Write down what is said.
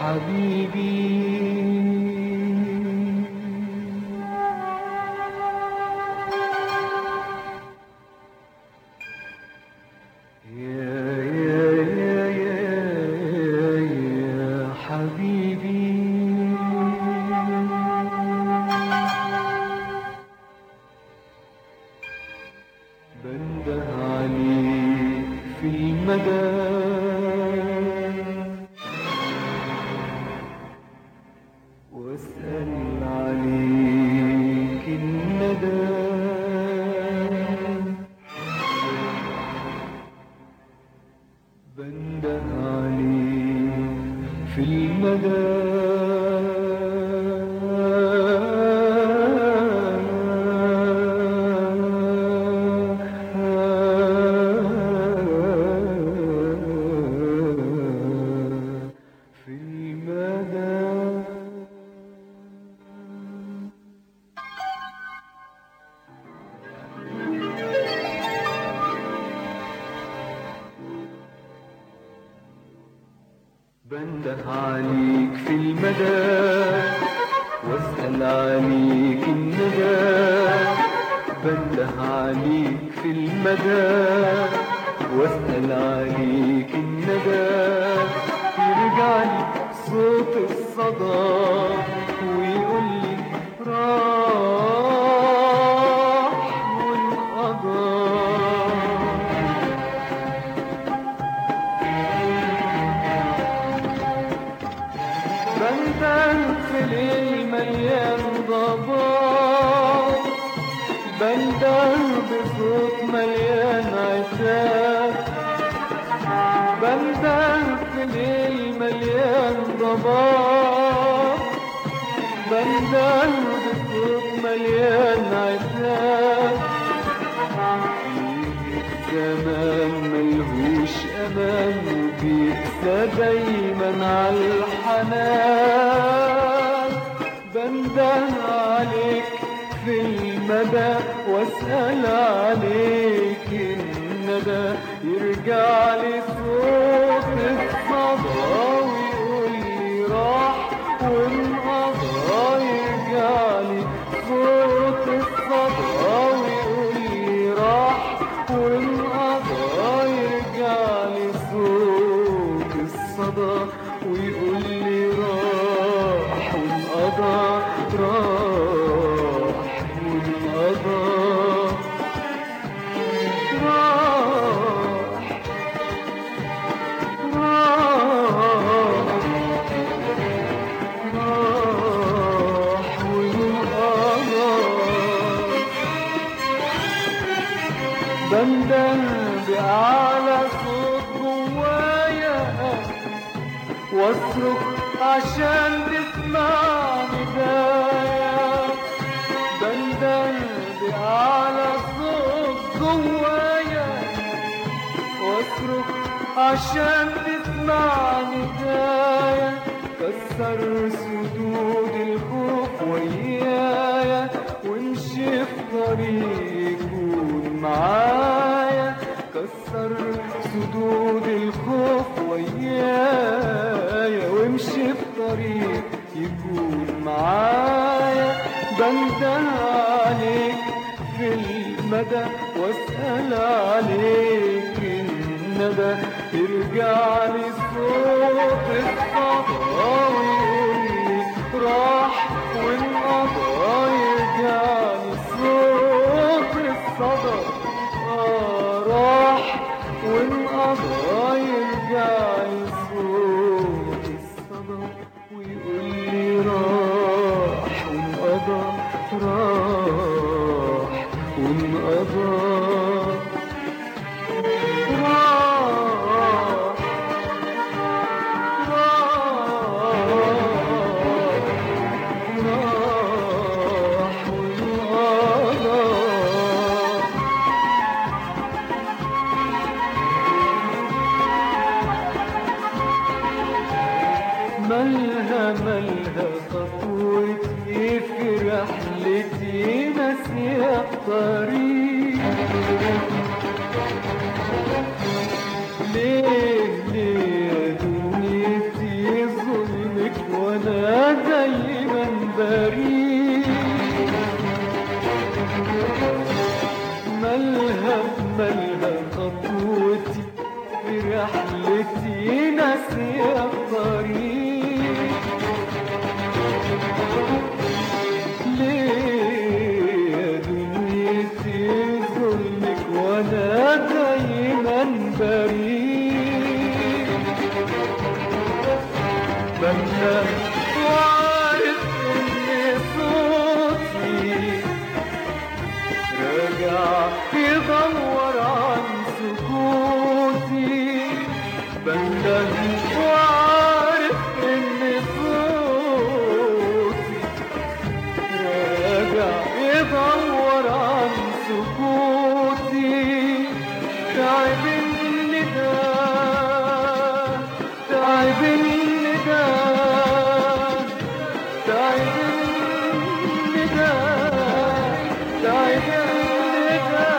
حبيبي يا يا يا يا يا حبيبي بنده عليك في المدى واسأل عليك الندى بنده عليك في المدى في المدى بنده عليك في المدى واسأل عليك الندى بنده عليك في المدى واسأل عليك الندى يرجع لي صوت الصدى ويقول لي راح وانقضى بندن في ليل مليان ضباب بندن بصوت مليان عتاب بندن في ليل مليان ضباب بندن بصوت مليان عتاب زمان ملهوش امان وبيقسى دايما على الحنان بنده عليك في المدى واسال عليك الندى يرجع لي صوت الصدى ويقول لي راح وانقضى يرجع لي صوت الصدى ويقول لي راح وانقضى يرجع لي صوت الصدى ويقول لي راح وانقضى راح وانقضى راح راح راح وانقضى بندن بأعلى صوت جوايا واصرخ عشان تسمع ندايا بندن بأعلى صوت جوايا واصرخ عشان تسمع ندايا كسر سدود الخوف ويايا وامشي في طريق يكون معايا كسر سدود الخوف ويايا وامشي في طريق يكون معايا بنده عليك في المدى واسأل عليك الندى يرجع لي صوت الصدى ويقول لي راح وانقضى يرجع لي صوت الصدى آه راح وانقضى يرجع لي صوت الصدى ويقول لي راح وانقضى راح وانقضى راح راح وانقضى مالها مالها خطوتي في رحلتي ناسية الطريق ليه ليه يا دنيتي ظلم رحلتي ناسي الطريق ليه يا دنيتي ظلمك وانا دايما بريء بنسى وعارف ان صوتي راجع يدور عن سكوتي بندم وعارف ان صوتي راجع يدور عن سكوتي تعب الندى تعب الندى تعب الندى تعب الندى